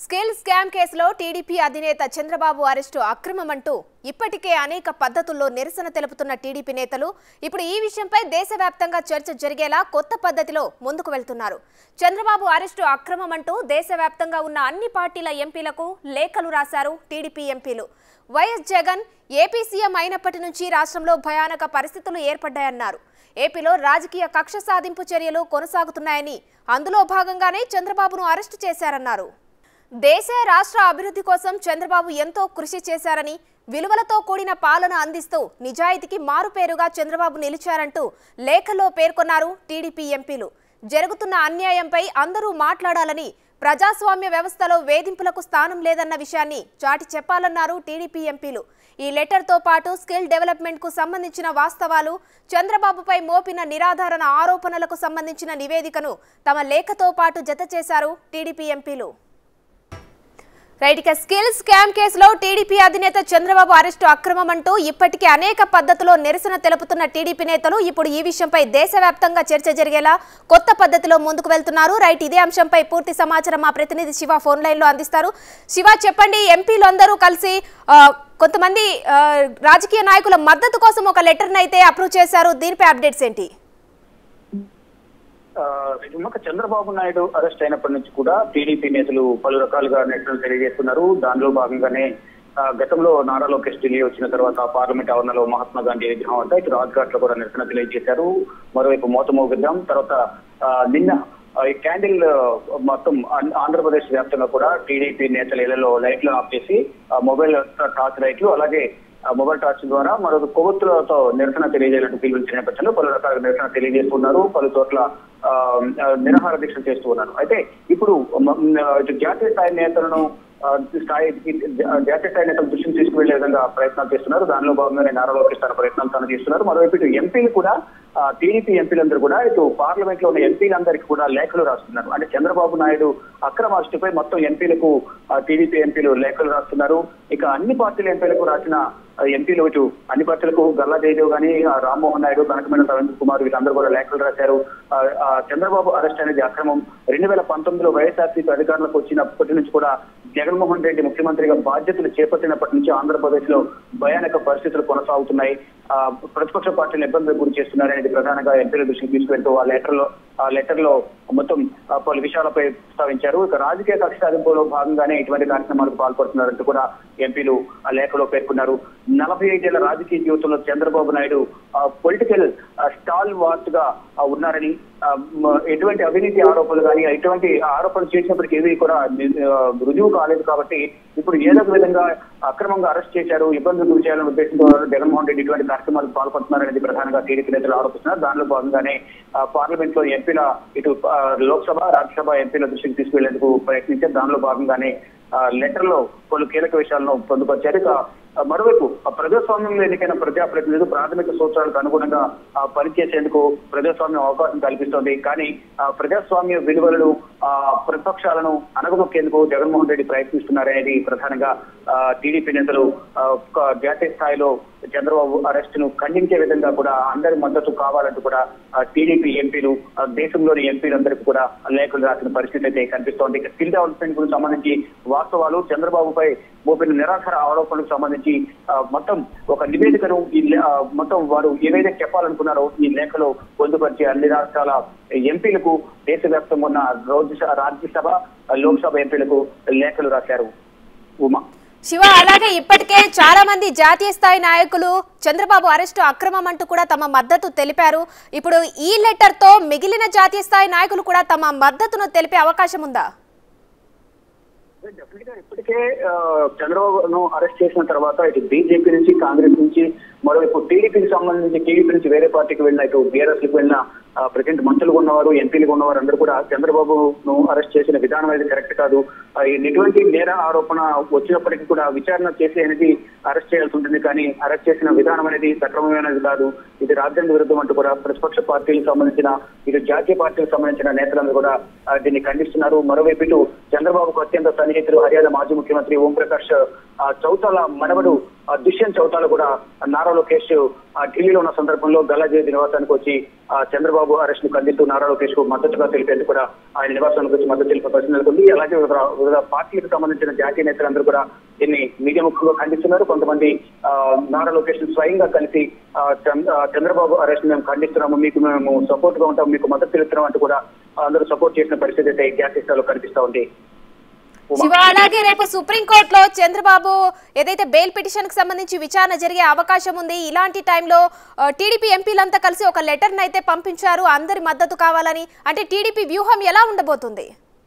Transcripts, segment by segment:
Skill scam కేసులో TDP అధినేత Chandrababu arrest అక్రమమంటూ ఇప్పటికే అనేక పద్ధతుల్లో నిరసన తెలుపుతున్న టీడీపీ నేతలు ఇప్పుడు ఈ విషయంపై దేశవ్యాప్తంగా చర్చ జరిగేలా కొత్త పద్ధతిలో ముందుకు వెళ్తున్నారు చంద్రబాబు అరెస్టు అక్రమమంటూ దేశవ్యాప్తంగా ఉన్న అన్ని పార్టీల ఎంపీలకు లేఖలు రాశారు టీడీపీ ఎంపీలు వైఎస్ జగన్ ఏపీ సీఎం అయినప్పటి నుంచి రాష్ట్రంలో భయానక పరిస్థితులు ఏర్పడ్డాయన్నారు ఏపీలో రాజకీయ కక్ష సాధింపు చర్యలు కొనసాగుతున్నాయని అందులో భాగంగానే చంద్రబాబును అరెస్టు చేశారన్నారు దేశ రాష్ట్ర అభివృద్ధి కోసం చంద్రబాబు ఎంతో కృషి చేశారని విలువలతో కూడిన పాలన అందిస్తూ నిజాయితీకి మారుపేరుగా చంద్రబాబు నిలిచారంటూ లేఖలో పేర్కొన్నారు టీడీపీ ఎంపీలు జరుగుతున్న అన్యాయంపై అందరూ మాట్లాడాలని ప్రజాస్వామ్య వ్యవస్థలో వేధింపులకు స్థానం లేదన్న విషయాన్ని చాటి చెప్పాలన్నారు టీడీపీ ఎంపీలు ఈ లెటర్తో పాటు స్కిల్ డెవలప్మెంట్ కు సంబంధించిన వాస్తవాలు చంద్రబాబుపై మోపిన నిరాధారణ ఆరోపణలకు సంబంధించిన నివేదికను తమ లేఖతో పాటు జత చేశారు టీడీపీ ఎంపీలు రైట్ ఇక స్కిల్ స్కామ్ కేసులో టీడీపీ అధినేత చంద్రబాబు అరెస్టు అక్రమమంటూ ఇప్పటికే అనేక పద్ధతిలో నిరసన తెలుపుతున్న టీడీపీ నేతలు ఇప్పుడు ఈ విషయంపై దేశవ్యాప్తంగా చర్చ జరిగేలా కొత్త పద్ధతిలో ముందుకు వెళ్తున్నారు రైట్ ఇదే అంశంపై పూర్తి సమాచారం మా ప్రతినిధి శివ ఫోన్ లైన్ లో అందిస్తారు శివ చెప్పండి ఎంపీలు అందరూ కలిసి ఆ, కొంతమంది ఆ, రాజకీయ నాయకుల మద్దతు కోసం ఒక లెటర్ అయితే అప్రూవ్ చేశారు దీనిపై అప్డేట్స్ ఏంటి ఆ, విమక చంద్రబాబు నాయుడు అరెస్ట్ అయినప్పటి నుంచి కూడా టీడీపీ నేతలు పలు రకాలుగా నిరసనలు తెలియజేస్తున్నారు దానిలో భాగంగానే ఆ, గతంలో నారా లోకేష్ ఢిల్లీ వచ్చిన తర్వాత పార్లమెంట్ ఆవరణలో మహాత్మా గాంధీ విగ్రహం వద్ద ఇటు రాజ్ఘాట్ లో కూడా నిరసన తెలియజేశారు మరోవైపు మోతమోగిద్దాం తర్వాత ఆ, నిన్న ఆ, ఈ క్యాండిల్ ఆ, మొత్తం ఆంధ్ర- ఆంధ్రప్రదేశ్ వ్యాప్తంగా కూడా టీడీపీ నేతల ఇళ్లలో లైట్లు ఆఫ్ చేసి ఆ, మొబైల్ టార్చ్ లైట్లు అలాగే ఆ మొబైల్ టార్చ్ ద్వారా మరొక కొవ్వొత్తులతో నిరసన తెలియజేయాలంటూ పిలుపునిచ్చిన నేపథ్యంలో పలు రకాల నిరసన తెలియజేస్తున్నారు పలు చోట్ల ఆ, ఆ, నిరాహార దీక్షలు చేస్తూ ఉన్నారు అయితే ఇప్పుడు మ- మ- ఇటు జాతీయ స్థాయి నేతలను ఆ, స్థాయి జా- జాతీయ స్థాయి నేతలు దృష్టిని తీసుకువెళ్లే విధంగా ప్రయత్నాలు చేస్తున్నారు దానిలో భాగంగానే నారా లోకేష్ తన ప్రయత్నాలు తాను చేస్తున్నారు మరోవైపు ఇటు ఎంపీలు కూడా ఆ, టీడీపీ ఎంపీలందరూ కూడా ఇటు పార్లమెంట్ లో ఉన్న ఎంపీలందరికీ కూడా లేఖలు రాస్తున్నారు అంటే చంద్రబాబు నాయుడు అక్రమ అరెస్టుపై మొత్తం ఎంపీలకు ఆ, టీడీపీ ఎంపీలు లేఖలు రాస్తున్నారు ఇక అన్ని పార్టీల ఎంపీలకు రాసిన ఆ, ఎంపీలు ఇటు అన్ని పార్టీలకు గల్లా జయదేవ్ గాని ఆ, రామ్మోహన్ నాయుడు కనకమైన రవీంద్ర కుమార్ వీళ్ళందరూ కూడా లేఖలు రాశారు ఆ, ఆ, చంద్రబాబు అరెస్ట్ అనేది అక్రమం రెండు వేల పంతొమ్మిదిలో వైఎస్ఆర్సీపీ అధికారంలోకి వచ్చినప్పటి నుంచి కూడా జగన్మోహన్ రెడ్డి ముఖ్యమంత్రిగా బాధ్యతలు చేపట్టినప్పటి నుంచి ఆంధ్రప్రదేశ్ లో భయానక పరిస్థితులు కొనసాగుతున్నాయి ఆ, ప్రతిపక్ష పార్టీలు ఇబ్బందులకు గురి చేస్తున్నారనేది ప్రధానంగా ఎంపీల దృష్టికి తీసుకెళ్తూ ఆ లెటర్ లో ఆ లెటర్ లో మొత్తం ఆ, పలు విషయాలపై ప్రస్తావించారు ఇక రాజకీయ కక్ష సాధింపులో భాగంగానే ఇటువంటి కార్యక్రమాలకు పాల్పడుతున్నారంటూ కూడా ఎంపీలు ఆ లేఖలో పేర్కొన్నారు నలభై ఐదేళ్ల రాజకీయ జీవితంలో Chandrababu Naidu political stalwart గా ఆ, ఉన్నారని ఆ, మ- ఎటువంటి అవినీతి ఆరోపణలు కానీ ఎటువంటి ఆరోపణలు చేసినప్పటికీ ఏవి కూడా ని- ఆ, రుజువు కాలేదు కాబట్టి ఇప్పుడు ఏదో ఒక విధంగా అక్రమంగా అరెస్ట్ చేశారు ఇబ్బందులు గురి చేయాలనే ఉద్దేశంతో జగన్మోహన్ రెడ్డి ఇటువంటి కార్యక్రమాలకు పాల్పడుతున్నారనేది ప్రధానంగా టీడీపీ నేతలు ఆరోపిస్తున్నారు దానిలో భాగంగానే ఆ, పార్లమెంట్ లో ఎంపీల ఇటు ఆ, లోక్సభ రాజ్యసభ ఎంపీల దృష్టికి తీసుకువెళ్లేందుకు ప్రయత్నించారు దానిలో భాగంగానే ఆ, లెటర్ లో పలు కీలక విషయాలను పొందుపరిచారు ఇక ఆ, మరోవైపు ఆ ప్రజాస్వామ్యంలో ఎన్నికైన ప్రజాప్రతినిధులు ప్రాథమిక సూత్రాలకు అనుగుణంగా ఆ, పనిచేసేందుకు ప్రజాస్వామ్యం అవకాశం కల్పిస్తోంది కానీ ఆ, ప్రజాస్వామ్య విలువలను ఆ, ప్రతిపక్షాలను అనగదొక్కేందుకు జగన్మోహన్ రెడ్డి ప్రయత్నిస్తున్నారనేది ప్రధానంగా ఆ, టీడీపీ నేతలు ఆ, ఒక జాతీయ స్థాయిలో చంద్రబాబు అరెస్ట్ ను ఖండించే విధంగా కూడా అందరి మద్దతు కావాలంటూ కూడా ఆ, టీడీపీ ఎంపీలు ఆ, దేశంలోని ఎంపీలందరికీ కూడా లేఖలు రాసిన పరిస్థితి అయితే కనిపిస్తోంది ఇక స్కిల్ డెవలప్మెంట్ గురించి సంబంధించి వాస్తవాలు చంద్రబాబుపై మోపిన నిరాధార ఆరోపణలకు సంబంధించి ఆ, మొత్తం ఒక నివేదికను ఈ లే- ఆ, మొత్తం వారు ఏవైతే చెప్పాలనుకున్నారో ఈ లేఖలో పొందుపరిచి అన్ని రాష్ట్రాల ఎంపీలకు దేశవ్యాప్తంగా ఉన్న రాజ్యసభ రాజ్యసభ లోక్సభ ఎంపీలకు లేఖలు రాశారు ఉమా శివ అలాగే ఇప్పటికే చాలా మంది జాతీయ స్థాయి నాయకులు చంద్రబాబు అరెస్టు అక్రమం అంటూ కూడా తమ మద్దతు తెలిపారు ఇప్పుడు ఈ లెటర్ తో మిగిలిన జాతీయ స్థాయి నాయకులు కూడా తమ మద్దతును తెలిపే అవకాశం ఉందా డెఫినెట్ గా ఇప్పటికే ఆ, చంద్రబాబును అరెస్ట్ చేసిన తర్వాత ఇటు బీజేపీ నుంచి కాంగ్రెస్ నుంచి మరోవైపు టీడీపీకి సంబంధించి టీడీపీ నుంచి వేరే పార్టీకి వెళ్ళిన ఇటు బీఆర్ఎస్ కి వెళ్ళిన ప్రజెంట్ మంత్రులుగా ఉన్నవారు ఎంపీలుగా ఉన్నవారు అందరూ కూడా చంద్రబాబును అరెస్ట్ చేసిన విధానం అనేది కరెక్ట్ కాదు ఆ, ఎటువంటి నేర ఆరోపణ వచ్చినప్పటికీ కూడా విచారణ చేసి అనేది అరెస్ట్ చేయాల్సి ఉంటుంది కానీ అరెస్ట్ చేసిన విధానం అనేది సక్రమమైనది కాదు ఇది రాజ్యాంగ విరుద్ధం అంటూ కూడా ప్రతిపక్ష పార్టీలకు సంబంధించిన ఇటు జాతీయ పార్టీలకు సంబంధించిన నేతలందరూ కూడా ఆ, దీన్ని ఖండిస్తున్నారు మరోవైపు ఇటు చంద్రబాబుకు అత్యంత సన్నిహితులు హర్యానా మాజీ ముఖ్యమంత్రి ఓంప్రకాష్ ఆ, చౌతాల మనవడు ఆ, దుష్యంత్ చౌతాల కూడా నారా లోకేష్ ఆ, ఢిల్లీలో ఉన్న సందర్భంలో గల్లాజీ నివాసానికి వచ్చి ఆ, చంద్రబాబు అరెస్ట్ ను ఖండిస్తూ నారా లోకేష్ కు మద్దతుగా తెలిపేందుకు కూడా ఆయన నివాసానికి వచ్చి మద్దతు తెలిపే పరిస్థితి నెలకొంది అలాగే వివిధ వివిధ పార్టీలకు సంబంధించిన జాతీయ నేతలందరూ కూడా దీన్ని మీడియా ముఖంగా ఖండిస్తున్నారు కొంతమంది ఆ, నారా లోకేష్ ను స్వయంగా కలిసి ఆ, చంద్ర- ఆ, చంద్రబాబు అరెస్ట్ మేము ఖండిస్తున్నాము మీకు మేము సపోర్ట్ గా ఉంటాం మీకు మద్దతు తెలుస్తున్నాం అంటూ కూడా అందరూ సపోర్ట్ చేసిన పరిస్థితి అయితే జాతీయ కనిపిస్తా ఉంది ఉమా. శివ అలాగే రేపు సుప్రీంకోర్టులో చంద్రబాబు ఏదైతే బెయిల్ పిటిషన్ కి సంబంధించి విచారణ జరిగే అవకాశం ఉంది ఇలాంటి టైంలో ఆ, టీడీపీ ఎంపీలంతా కలిసి ఒక లెటర్ అయితే పంపించారు అందరి మద్దతు కావాలని అంటే టీడీపీ వ్యూహం ఎలా ఉండబోతుంది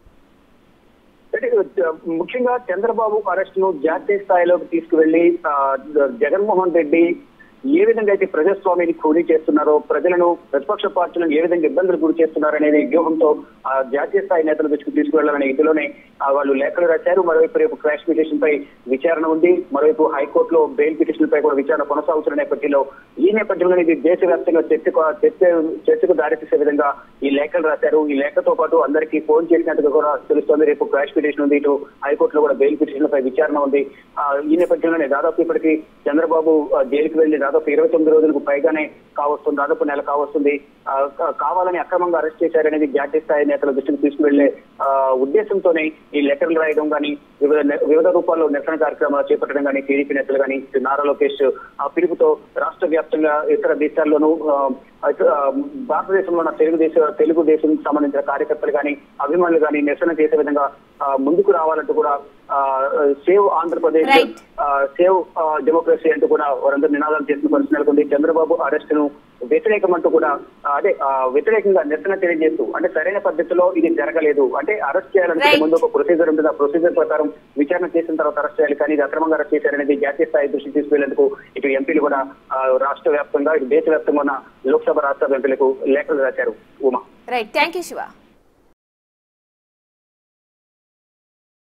అంటే, ఆ, ముఖ్యంగా చంద్రబాబు అరెస్ట్ ను జాతీయ స్థాయిలోకి తీసుకువెళ్లి ఆ, జగన్మోహన్ రెడ్డి ఏ విధంగా అయితే ప్రజాస్వామ్యాన్ని కూలీ చేస్తున్నారో ప్రజలను ప్రతిపక్ష పార్టీలను ఏ విధంగా ఇబ్బందులు గురి చేస్తున్నారనేది వ్యూహంతో ఆ జాతీయ స్థాయి నేతల దృష్టికి తీసుకువెళ్లాలనే ఇందులోనే ఆ, వాళ్ళు లేఖలు రాశారు మరోవైపు రేపు క్రాష్ పిటిషన్ పై విచారణ ఉంది మరోవైపు హైకోర్టులో బెయిల్ పిటిషన్ పై కూడా విచారణ కొనసాగుతున్న నేపథ్యంలో ఈ నేపథ్యంలో ఇది దేశవ్యాప్తంగా చర్చకు చర్చ చర్చకు దారితీసే విధంగా ఈ లేఖలు రాశారు ఈ లేఖతో పాటు అందరికీ ఫోన్ చేసినట్టుగా కూడా తెలుస్తోంది రేపు క్రాష్ పిటిషన్ ఉంది ఇటు హైకోర్టులో కూడా బెయిల్ పిటిషన్ పై విచారణ ఉంది ఆ, ఈ నేపథ్యంలోనే దాదాపు ఇప్పటికి చంద్రబాబు ఆ, జైలుకి వెళ్లి దాదాపు ఇరవై తొమ్మిది రోజులకు పైగానే కావస్తుంది దాదాపు నెల కావస్తుంది ఆ, కా- కావాలని అక్రమంగా అరెస్ట్ చేశారనేది జాతీయ స్థాయి నేతల దృష్టికి తీసుకువెళ్లే ఆ, ఉద్దేశంతోనే ఈ లెటర్లు రాయడం కానీ వివిధ వివిధ రూపాల్లో నిరసన కార్యక్రమాలు చేపట్టడం కానీ టీడీపీ నేతలు కానీ నారా లోకేష్ ఆ పిలుపుతో రాష్ట్ర వ్యాప్తంగా ఇతర దేశాల్లోనూ ఆ, ఇతర, ఆ, భారతదేశంలో ఉన్న తెలుగుదేశం తెలుగుదేశం సంబంధించిన కార్యకర్తలు కానీ అభిమానులు కానీ నిరసన చేసే విధంగా ఆ, ముందుకు రావాలంటూ కూడా ఆ, save Andhra Pradesh Right. Uh, save uh, democracy అంటూ కూడా వారందరూ నినాదాలు చేసిన పరిస్థితి నెలకొంది చంద్రబాబు అరెస్ట్ ను వ్యతిరేకం అంటూ కూడా ఆ, అదే ఆ, వ్యతిరేకంగా నిరసన తెలియజేస్తూ అంటే సరైన పద్ధతిలో ఇది జరగలేదు అంటే అరెస్ట్ చేయాలంటే Right. ముందు ఒక ప్రొసీజర్ ఉంటుంది ఆ ప్రొసీజర్ ప్రకారం విచారణ చేసిన తర్వాత అరెస్ట్ చేయాలి కానీ ఇది అక్రమంగా అరెస్ట్ చేశారనేది జాతీయ స్థాయి దృష్టి తీసుకెళ్లేందుకు ఇటు ఎంపీలు కూడా ఆ, రాష్ట్ర వ్యాప్తంగా ఇటు దేశవ్యాప్తంగా ఉన్న లోక్సభ రాష్ట్ర ఎంపీలకు లేఖలు రాశారు Uma right thank you Shiva